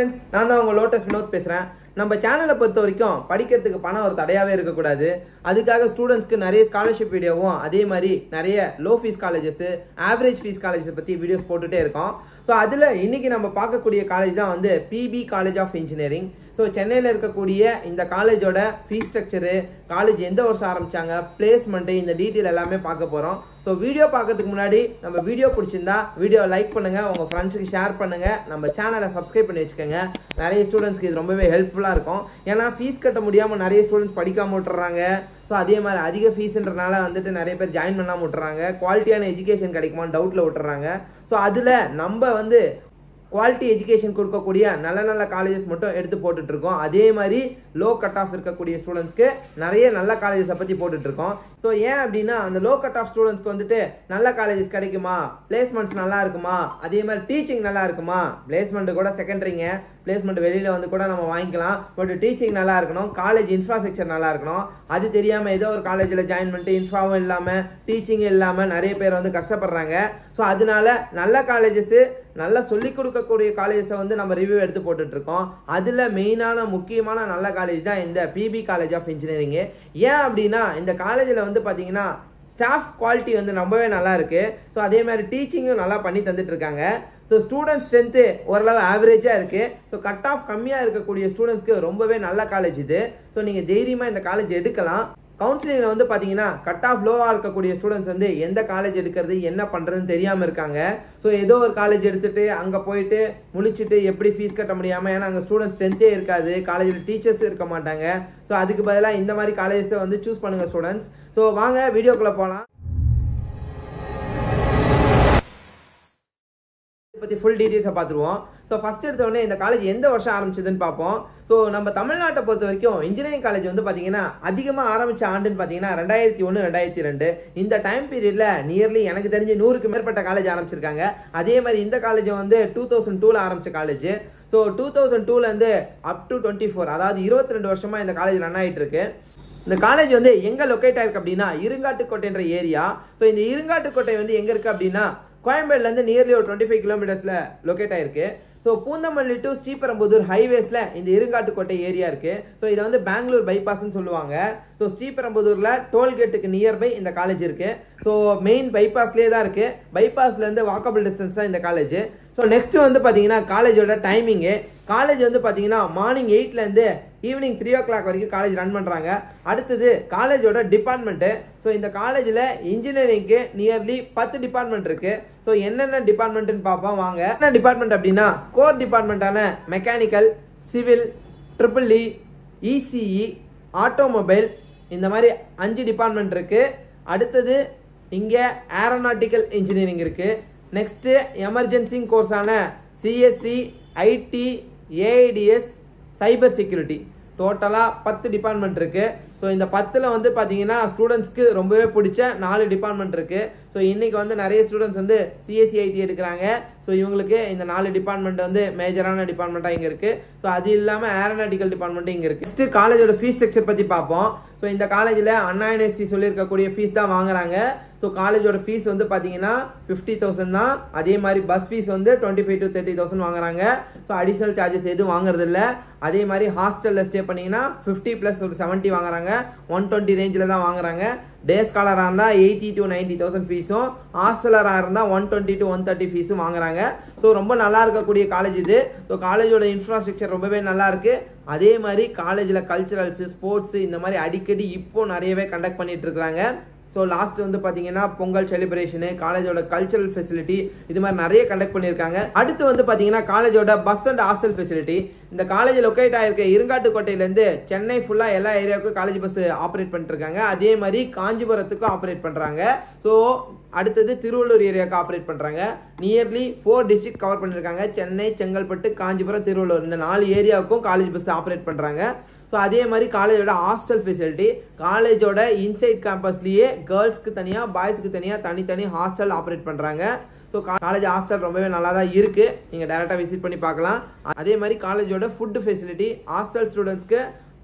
friends நான் தான் உங்கள் லோட்டஸ் வினோத் பேசுகிறேன் நம்ம சேனலை பொறுத்த வரைக்கும் படிக்கிறதுக்கு பணம் ஒரு தடையாகவே இருக்கக்கூடாது அதுக்காக ஸ்டூடெண்ட்ஸ்க்கு நிறைய ஸ்காலர்ஷிப் வீடியோவும் அதே மாதிரி நிறைய low fees colleges average fees colleges பற்றி வீடியோஸ் போட்டுகிட்டே இருக்கோம் ஸோ அதில் இன்னைக்கு நம்ம பார்க்கக்கூடிய காலேஜ் தான் வந்து PP college of engineering so சென்னையில் இருக்கக்கூடிய இந்த காலேஜோட ஃபீஸ் ஸ்ட்ரக்சரு காலேஜ் எந்த வருஷம் ஆரம்பிச்சாங்க பிளேஸ்மெண்ட்டு இந்த டீட்டெயில் எல்லாமே பார்க்க போகிறோம் ஸோ வீடியோ பார்க்கறதுக்கு முன்னாடி நம்ம வீடியோ பிடிச்சிருந்தா வீடியோ லைக் பண்ணுங்க உங்கள் ஃப்ரெண்ட்ஸுக்கு ஷேர் பண்ணுங்க நம்ம சேனலை சப்ஸ்கிரைப் பண்ணி வச்சுக்கோங்க நிறைய ஸ்டூடெண்ட்ஸ்க்கு இது ரொம்பவே ஹெல்ப்ஃபுல்லாக இருக்கும் ஏன்னா ஃபீஸ் கட்ட முடியாமல் நிறைய ஸ்டூடெண்ட்ஸ் படிக்காம விட்டுறாங்க ஸோ அதே மாதிரி அதிக ஃபீஸ்ன்றனால வந்துட்டு நிறைய பேர் ஜாயின் பண்ணாமல் விட்டுறாங்க குவாலிட்டியான எஜுகேஷன் கிடைக்குமான்னு டவுட்டில் விட்டுறாங்க ஸோ அதில் நம்ம வந்து குவாலிட்டி எஜுகேஷன் கொடுக்கக்கூடிய நல்ல நல்ல காலேஜஸ் மட்டும் எடுத்து போட்டுட்டு இருக்கோம் அதே மாதிரி லோ கட் ஆஃப் இருக்கக்கூடிய ஸ்டூடெண்ட்ஸ்க்கு நிறைய நல்ல காலேஜஸை பற்றி போட்டுட்டு இருக்கோம் ஸோ ஏன் அப்படின்னா அந்த லோ கட் ஆஃப் ஸ்டூடெண்ட்ஸ்க்கு வந்துட்டு நல்ல காலேஜஸ் கிடைக்குமா பிளேஸ்மெண்ட்ஸ் நல்லா இருக்குமா அதே மாதிரி டீச்சிங் நல்லா இருக்குமா பிளேஸ்மெண்ட் கூட செகண்டரிங்க பிளேஸ்மெண்ட் வெளியில் வந்து கூட நம்ம வாங்கிக்கலாம் பட் டீச்சிங் நல்லா இருக்கணும் காலேஜ் இன்ஃப்ராஸ்ட்ரக்சர் நல்லா இருக்கணும் அது தெரியாமல் ஏதோ ஒரு காலேஜில் ஜாயின் பண்ணிட்டு இன்ஃப்ராவும் இல்லாமல் டீச்சிங் இல்லாமல் நிறைய பேர் வந்து கஷ்டப்படுறாங்க ஸோ அதனால நல்ல காலேஜஸ் நல்லா சொல்லிக் கொடுக்கக்கூடிய காலேஜஸை வந்து நம்ம ரிவ்யூ எடுத்து போட்டுட்டு இருக்கோம் அதில் மெயினான முக்கியமான நல்ல காலேஜ் தான் இந்த பிபி காலேஜ் ஆஃப் இன்ஜினியரிங் ஏன் அப்படின்னா இந்த காலேஜில் வந்து பார்த்தீங்கன்னா ஸ்டாஃப் குவாலிட்டி வந்து ரொம்பவே நல்லா இருக்கு ஸோ அதே மாதிரி டீச்சிங்கும் நல்லா பண்ணி தந்துட்டு இருக்காங்க ஸோ ஸ்டூடெண்ட் ஸ்ட்ரென்த்து ஓரளவு ஆவரேஜாக இருக்கு ஸோ கட் ஆஃப் கம்மியாக இருக்கக்கூடிய ஸ்டூடெண்ட்ஸ்க்கு ரொம்பவே நல்ல காலேஜ் இது ஸோ நீங்கள் தைரியமாக இந்த காலேஜ் எடுக்கலாம் கவுன்சிலிங்கில் வந்து பார்த்தீங்கன்னா கட் ஆஃப் லோவாக இருக்கக்கூடிய ஸ்டூடெண்ட்ஸ் வந்து எந்த காலேஜ் எடுக்கிறது என்ன பண்ணுறதுன்னு தெரியாமல் இருக்காங்க ஸோ ஏதோ ஒரு காலேஜ் எடுத்துட்டு அங்கே போயிட்டு முடிச்சுட்டு எப்படி ஃபீஸ் கட்ட முடியாமல் ஏன்னா அங்கே ஸ்டூடெண்ட் ஸ்ட்ரென்த்தே இருக்காது காலேஜில் டீச்சர்ஸ் இருக்க மாட்டாங்க ஸோ அதுக்கு பதிலாக இந்த மாதிரி காலேஜஸை வந்து சூஸ் பண்ணுங்கள் ஸ்டூடெண்ட்ஸ் ஸோ வாங்க வீடியோக்குள்ளே போகலாம் பற்றி ஃபுல் டீட்டெயில்ஸை பார்த்துருவோம் ஸோ ஃபஸ்ட் எடுத்தோடனே இந்த காலேஜ் எந்த வருஷம் ஆரம்பிச்சதுன்னு பார்ப்போம் ஸோ நம்ம தமிழ்நாட்டை பொறுத்த வரைக்கும் இன்ஜினியரிங் காலேஜ் வந்து பார்த்தீங்கன்னா அதிகமாக ஆரம்பித்த ஆண்டுன்னு பார்த்தீங்கன்னா ரெண்டாயிரத்தி ஒன்று ரெண்டாயிரத்தி ரெண்டு இந்த டைம் பீரியடில் நியர்லி எனக்கு தெரிஞ்சு நூறுக்கு மேற்பட்ட காலேஜ் ஆரம்பிச்சிருக்காங்க அதே மாதிரி இந்த காலேஜ் வந்து டூ தௌசண்ட் டூவில் ஆரம்பித்த காலேஜ் ஸோ டூ தௌசண்ட் டூலேருந்து அப் டு டுவெண்ட்டி ஃபோர் அதாவது இருபத்தி ரெண்டு வருஷமாக இந்த காலேஜ் ரன் ஆகிட்டு இருக்கு இந்த காலேஜ் வந்து எங்கே லொக்கேட் ஆயிருக்கு அப்படின்னா இருங்காட்டுக்கோட்டைன்ற ஏரியா ஸோ இந்த இருங்காட்டுக்கோட்டை வந்து எங்கே இருக்குது அப்படின்னா கோயம்பேடுலேருந்து நியர்லி ஒரு டுவெண்ட்டி ஃபைவ் கிலோமீட்டர்ஸில் லொக்கேட் ஆயிருக்கு ஸோ பூந்தமல்லி டு ஸ்ரீபெரும்புதூர் ஹைவேஸில் இந்த இருங்காட்டுக்கோட்டை ஏரியா இருக்குது ஸோ இதை வந்து பெங்களூர் பைபாஸ்ன்னு சொல்லுவாங்க ஸோ ஸ்ரீபெரும்புதூரில் டோல்கேட்டுக்கு நியர்பை இந்த காலேஜ் இருக்குது ஸோ மெயின் பைபாஸ்லேயே தான் இருக்குது பைபாஸ்லேருந்து வாக்கபிள் டிஸ்டன்ஸ் தான் இந்த காலேஜ் ஸோ நெக்ஸ்ட் வந்து பார்த்தீங்கன்னா காலேஜோட டைமிங்கு காலேஜ் வந்து பார்த்தீங்கன்னா மார்னிங் எயிட்லேருந்து ஈவினிங் த்ரீ ஓ கிளாக் வரைக்கும் காலேஜ் ரன் பண்ணுறாங்க அடுத்தது காலேஜோட டிபார்ட்மெண்ட்டு ஸோ இந்த காலேஜில் இன்ஜினியரிங்க்கு நியர்லி பத்து டிபார்ட்மெண்ட் இருக்குது ஸோ என்னென்ன டிபார்ட்மெண்ட்டுன்னு பார்ப்போம் வாங்க என்ன டிபார்ட்மெண்ட் அப்படின்னா கோர் டிபார்ட்மெண்ட்டான mechanical civil triple E ECE automobile இந்த மாதிரி அஞ்சு டிபார்ட்மெண்ட் இருக்குது அடுத்தது இங்கே ஏரோநாட்டிக்கல் இன்ஜினியரிங் இருக்குது நெக்ஸ்ட்டு எமர்ஜென்சி கோர்ஸான CSC IT AIDS cyber security டோட்டலாக பத்து டிபார்ட்மெண்ட் இருக்குது ஸோ இந்த பத்தில் வந்து பார்த்தீங்கன்னா ஸ்டூடெண்ட்ஸ்க்கு ரொம்பவே பிடிச்ச நாலு டிபார்ட்மெண்ட் இருக்குது ஸோ இன்றைக்கி வந்து நிறைய ஸ்டூடெண்ட்ஸ் வந்து சிஎஸ்சி ஐடி எடுக்கிறாங்க ஸோ இவங்களுக்கு இந்த நாலு டிபார்ட்மெண்ட் வந்து மேஜரான டிபார்ட்மெண்ட்டாக இங்கே இருக்குது ஸோ அது இல்லாமல் ஏரோநாட்டிக்கல் டிபார்ட்மெண்ட்டும் இங்கே இருக்குது நெக்ஸ்ட்டு காலேஜோட ஃபீஸ் ஸ்ட்ரக்சர் பற்றி பார்ப்போம் ஸோ இந்த காலேஜில் அண்ணா யூனிவர்சிட்டி சொல்லியிருக்கக்கூடிய ஃபீஸ் தான் வாங்குறாங்க ஸோ காலேஜோட ஃபீஸ் வந்து பார்த்தீங்கன்னா ஃபிஃப்டி தௌசண்ட் தான் அதே மாதிரி பஸ் ஃபீஸ் வந்து twenty five to thirty thousand வாங்குறாங்க ஸோ அடிஷ்னல் சார்ஜஸ் எதுவும் வாங்குறது இல்லை அதே மாதிரி ஹாஸ்டலில் ஸ்டே பண்ணிங்கன்னா ஃபிஃப்டி ப்ளஸ் ஒரு செவன்ட்டி வாங்குறாங்க ஒன் டுவெண்ட்டி ரேஞ்சில் தான் வாங்குறாங்க டே ஸ்காலராக இருந்தால் எயிட்டி டு நைன்ட்டி தௌசண்ட் ஃபீஸும் ஹாஸ்டலராக இருந்தால் one twenty to one thirty ஃபீஸும் வாங்குறாங்க ஸோ ரொம்ப நல்லா இருக்கக்கூடிய காலேஜ் இது ஸோ காலேஜோட இன்ஃப்ராஸ்ட்ரக்சர் ரொம்பவே நல்லா இருக்கு அதே மாதிரி காலேஜில் கல்ச்சுரல்ஸு ஸ்போர்ட்ஸு இந்த மாதிரி அடிக்கடி இப்போ நிறையவே கண்டக்ட் பண்ணிட்டு இருக்கிறாங்க ஸோ லாஸ்ட் வந்து பார்த்தீங்கன்னா பொங்கல் செலிப்ரேஷனு காலேஜோட கல்ச்சரல் ஃபெசிலிட்டி இது மாதிரி நிறைய கண்டக்ட் பண்ணியிருக்காங்க அடுத்து வந்து பார்த்தீங்கன்னா காலேஜோட பஸ் அண்ட் ஹாஸ்டல் ஃபெசிலிட்டி இந்த காலேஜ் லொக்கேட் ஆயிருக்க இருங்காட்டுக்கோட்டையிலேருந்து சென்னை ஃபுல்லாக எல்லா ஏரியாவுக்கும் காலேஜ் பஸ் ஆப்ரேட் பண்ணிட்டு இருக்காங்க அதே மாதிரி காஞ்சிபுரத்துக்கும் ஆப்ரேட் பண்ணுறாங்க ஸோ அடுத்தது திருவள்ளூர் ஏரியாவுக்கு ஆப்ரேட் பண்ணுறாங்க நியர்லி ஃபோர் டிஸ்ட்ரிக்ட் கவர் பண்ணியிருக்காங்க சென்னை செங்கல்பட்டு காஞ்சிபுரம் திருவள்ளூர் இந்த நாலு ஏரியாவுக்கும் காலேஜ் பஸ் ஆப்ரேட் பண்ணுறாங்க ஸோ அதே மாதிரி காலேஜோட ஹாஸ்டல் ஃபெசிலிட்டி காலேஜோட இன்சைட் கேம்பஸ்லேயே கேர்ள்ஸ்க்கு தனியாக பாய்ஸ்க்கு தனியாக தனித்தனி ஹாஸ்டல் ஆப்ரேட் பண்ணுறாங்க ஸோ காலேஜ் ஹாஸ்டல் ரொம்பவே நல்லா தான் இருக்குது நீங்கள் டேரெக்டாக விசிட் பண்ணி பார்க்கலாம் அதே மாதிரி காலேஜோட ஃபுட்டு ஃபெசிலிட்டி ஹாஸ்டல் ஸ்டூடெண்ட்ஸ்க்கு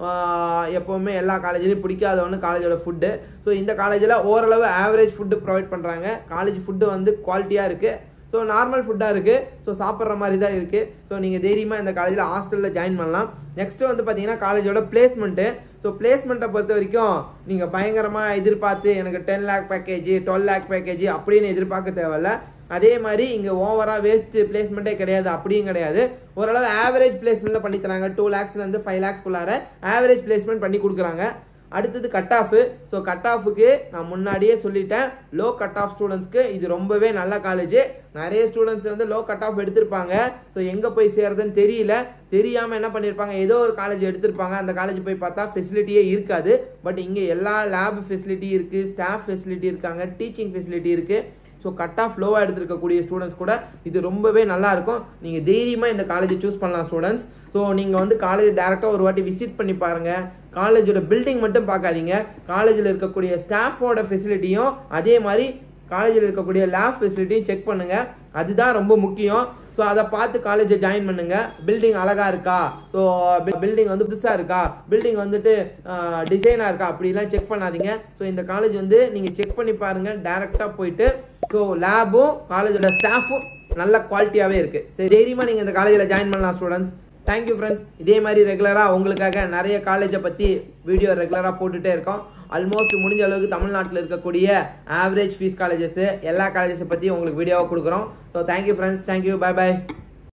எப்போவுமே எல்லா காலேஜ்லையும் பிடிக்காதவனு காலேஜோட ஃபுட்டு ஸோ இந்த காலேஜில் ஓரளவு ஆவரேஜ் ஃபுட்டு ப்ரொவைட் பண்ணுறாங்க காலேஜ் ஃபுட்டு வந்து குவாலிட்டியாக இருக்குது ஸோ நார்மல் ஃபுட்டாக இருக்குது ஸோ சாப்பிட்ற மாதிரி தான் இருக்குது ஸோ நீங்கள் தைரியமாக இந்த காலேஜில் ஹாஸ்டலில் ஜாயின் பண்ணலாம் நெக்ஸ்ட்டு வந்து பார்த்தீங்கன்னா காலேஜோட பிளேஸ்மெண்ட்டு ஸோ பிளேஸ்மெண்ட்டை பொறுத்த வரைக்கும் நீங்கள் பயங்கரமாக எதிர்பார்த்து எனக்கு ten lakh package twelve lakh package அப்படின்னு எதிர்பார்க்க தேவையில்ல அதே மாதிரி இங்கே ஓவராக வேஸ்ட் பிளேஸ்மெண்ட்டே கிடையாது அப்படியும் கிடையாது ஓரளவு ஆவரேஜ் பிளேஸ்மெண்ட்டில் பண்ணி தராங்க டூ லேக்ஸ்லேருந்து ஃபைவ் லேக்ஸ்க்குள்ளார ஆவரேஜ் பிளேஸ்மெண்ட் பண்ணி கொடுக்குறாங்க அடுத்தது கட் ஆஃப் ஸோ கட் ஆஃபுக்கு நான் முன்னாடியே சொல்லிட்டேன் லோ கட் ஆஃப் ஸ்டூடெண்ட்ஸ்க்கு இது ரொம்பவே நல்ல காலேஜ் நிறைய ஸ்டூடெண்ட்ஸ் வந்து லோ கட் ஆஃப் எடுத்திருப்பாங்க ஸோ எங்கே போய் சேர்றதுன்னு தெரியல தெரியாமல் என்ன பண்ணியிருப்பாங்க ஏதோ ஒரு காலேஜ் எடுத்திருப்பாங்க அந்த காலேஜ் போய் பார்த்தா ஃபெசிலிட்டியே இருக்காது பட் இங்கே எல்லா லேப் ஃபெசிலிட்டி இருக்குது ஸ்டாஃப் ஃபெசிலிட்டி இருக்காங்க டீச்சிங் ஃபெசிலிட்டி இருக்குது ஸோ கட் ஆஃப் லோவாக எடுத்திருக்கக்கூடிய ஸ்டூடெண்ட்ஸ் கூட இது ரொம்பவே நல்லா இருக்கும் நீங்கள் தைரியமாக இந்த காலேஜை சூஸ் பண்ணலாம் ஸ்டூடெண்ட்ஸ் ஸோ நீங்கள் வந்து காலேஜ் டேரெக்டாக ஒரு வாட்டி விசிட் பண்ணி பாருங்கள் காலேஜோட பில்டிங் மட்டும் பார்க்காதீங்க காலேஜில் இருக்கக்கூடிய ஸ்டாஃபோட ஃபெசிலிட்டியும் அதே மாதிரி காலேஜில் இருக்கக்கூடிய லேப் ஃபெசிலிட்டியும் செக் பண்ணுங்கள் அதுதான் ரொம்ப முக்கியம் ஸோ அதை பார்த்து காலேஜை ஜாயின் பண்ணுங்க பில்டிங் அழகா இருக்கா ஸோ பில்டிங் வந்து புதுசாக இருக்கா பில்டிங் வந்துட்டு டிசைனாக இருக்கா அப்படிலாம் செக் பண்ணாதீங்க ஸோ இந்த காலேஜ் வந்து நீங்கள் செக் பண்ணி பாருங்க டேரெக்டாக போயிட்டு ஸோ லேபும் காலேஜோட ஸ்டாஃபும் நல்ல குவாலிட்டியாகவே இருக்குது சரி தைரியமாக நீங்கள் இந்த காலேஜில் ஜாயின் பண்ணலாம் ஸ்டூடெண்ட்ஸ் தேங்க்யூ ஃப்ரெண்ட்ஸ் இதே மாதிரி ரெகுலராக உங்களுக்காக நிறைய காலேஜை பற்றி வீடியோ ரெகுலராக போட்டுகிட்டே இருக்கோம் ஆல்மோஸ்ட் முடிஞ்ச அளவுக்கு தமிழ்நாட்டில் இருக்கக்கூடிய ஆவரேஜ் ஃபீஸ் காலேஜஸ் எல்லா காலேஜஸை பற்றி உங்களுக்கு வீடியோவாக கொடுக்குறோம் so thank you friends thank you bye by